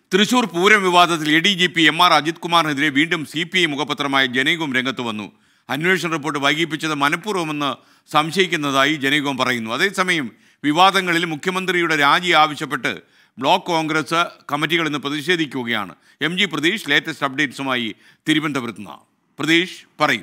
തൃശൂർ പൂരം വിവാദത്തിൽ A D G P M R Ajith കുമാറിനെതിരെ വീണ്ടും സി പി ഐ മുഖപത്രമായ ജനയുഗം രംഗത്ത് വന്നു അന്വേഷണ റിപ്പോർട്ട് വൈകിപ്പിച്ചത് മനഃപൂർവ്വമെന്ന് സംശയിക്കുന്നതായി ജനയുഗം പറയുന്നു അതേസമയം വിവാദങ്ങളിൽ മുഖ്യമന്ത്രിയുടെ രാജി ആവശ്യപ്പെട്ട് ബ്ലോക്ക് കോൺഗ്രസ് കമ്മിറ്റികൾ ഇന്ന് പ്രതിഷേധിക്കുകയാണ് എം ജി പ്രതീഷ് ലേറ്റസ്റ്റ് അപ്ഡേറ്റ്സുമായി തിരുവനന്തപുരത്ത് നിന്ന് പ്രതീഷ് പറയൂ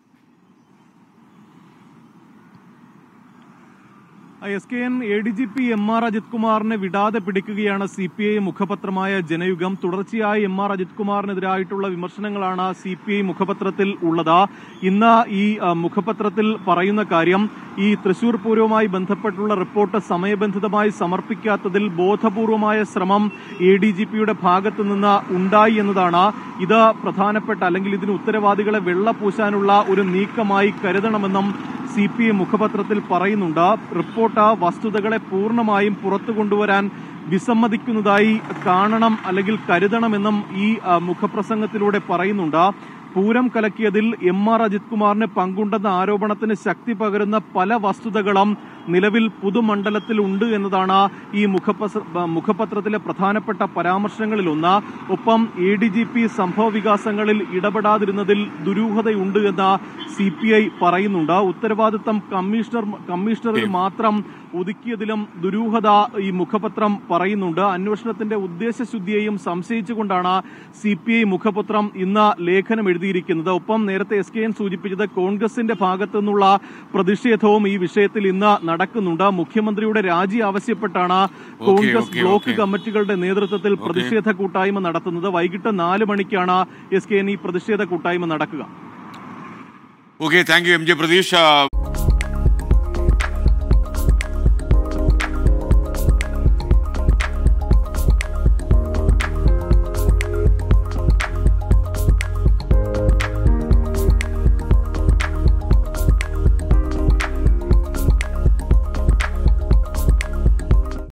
S K N A D G P M R Ajith കുമാറിനെ വിടാതെ പിടിക്കുകയാണ് സി പി ഐ മുഖപത്രമായ ജനയുഗം തുടർച്ചയായി എം ആർ അജിത് കുമാറിനെതിരായിട്ടുള്ള വിമർശനങ്ങളാണ് സി പി ഐ മുഖപത്രത്തിൽ ഉള്ളത് ഇന്ന് ഈ ആ, മുഖപത്രത്തിൽ പറയുന്ന കാര്യം ഈ തൃശൂർ പൂരവുമായി ബന്ധപ്പെട്ടുള്ള റിപ്പോർട്ട് സമയബന്ധിതമായി സമർപ്പിക്കാത്തതിൽ ബോധപൂർവമായ ശ്രമം എ ഡി ജി പിയുടെ ഭാഗത്തു നിന്ന് ഉണ്ടായി എന്നതാണ് ഇത് പ്രധാനപ്പെട്ട അല്ലെങ്കിൽ ഇതിന് ഉത്തരവാദികളെ വെള്ളപൂശാനുള്ള ഒരു നീക്കമായി കരുതണമെന്നും സി പി ഐ മുഖപത്രത്തിൽ പറയുന്നുണ്ട് റിപ്പോർട്ട് വസ്തുതകളെ പൂർണ്ണമായും പുറത്തു കൊണ്ടുവരാൻ വിസമ്മതിക്കുന്നതായി കാണണം അല്ലെങ്കിൽ കരുതണമെന്നും ഈ ആ, മുഖപ്രസംഗത്തിലൂടെ പറയുന്നുണ്ട് പൂരം കലക്കിയതിൽ എം ആർ അജിത് കുമാറിന് പങ്കുണ്ടെന്ന ആരോപണത്തിന് ശക്തി പകരുന്ന പല വസ്തുതകളും നിലവിൽ പുതുമണ്ഡലത്തിൽ ഉണ്ട് എന്നതാണ് ഈ മുഖപ്രസ മുഖപത്രത്തിലെ പ്രധാനപ്പെട്ട പരാമർശങ്ങളിലൊന്ന് ഒപ്പം എ ഡി ജി പി സംഭവ വികാസങ്ങളിൽ ഇടപെടാതിരുന്നതിൽ ദുരൂഹതയുണ്ട് എന്ന് സി പി ഐ പറയുന്നുണ്ട് ഉത്തരവാദിത്തം കമ്മീഷണർ കമ്മീഷണറിൽ മാത്രം ഒതുക്കിയതിലും ദുരൂഹത ഈ മുഖപത്രം പറയുന്നുണ്ട് അന്വേഷണത്തിന്റെ ഉദ്ദേശശുദ്ധിയെയും സംശയിച്ചുകൊണ്ടാണ് സി പി ഐ മുഖപത്രം ഇന്ന് ലേഖനം എഴുതിയിരിക്കുന്നത് ഒപ്പം നേരത്തെ എസ് കെ എൻ സൂചിപ്പിച്ചത് കോൺഗ്രസിന്റെ ഭാഗത്തു നിന്നുള്ള പ്രതിഷേധവും ഈ വിഷയത്തിൽ ഇന്ന് നടക്കുന്നുണ്ട് മുഖ്യമന്ത്രിയുടെ രാജി ആവശ്യപ്പെട്ടാണ് കോൺഗ്രസ് ഓക്കേ, ബ്ലോക്ക് ഓക്കേ. കമ്മിറ്റികളുടെ നേതൃത്വത്തിൽ പ്രതിഷേധ കൂട്ടായ്മ നടത്തുന്നത് വൈകിട്ട് നാല് മണിക്കാണ് എസ് കെ എൻ ഈ പ്രതിഷേധ കൂട്ടായ്മ നടക്കുക okay thank you M J Pratheesh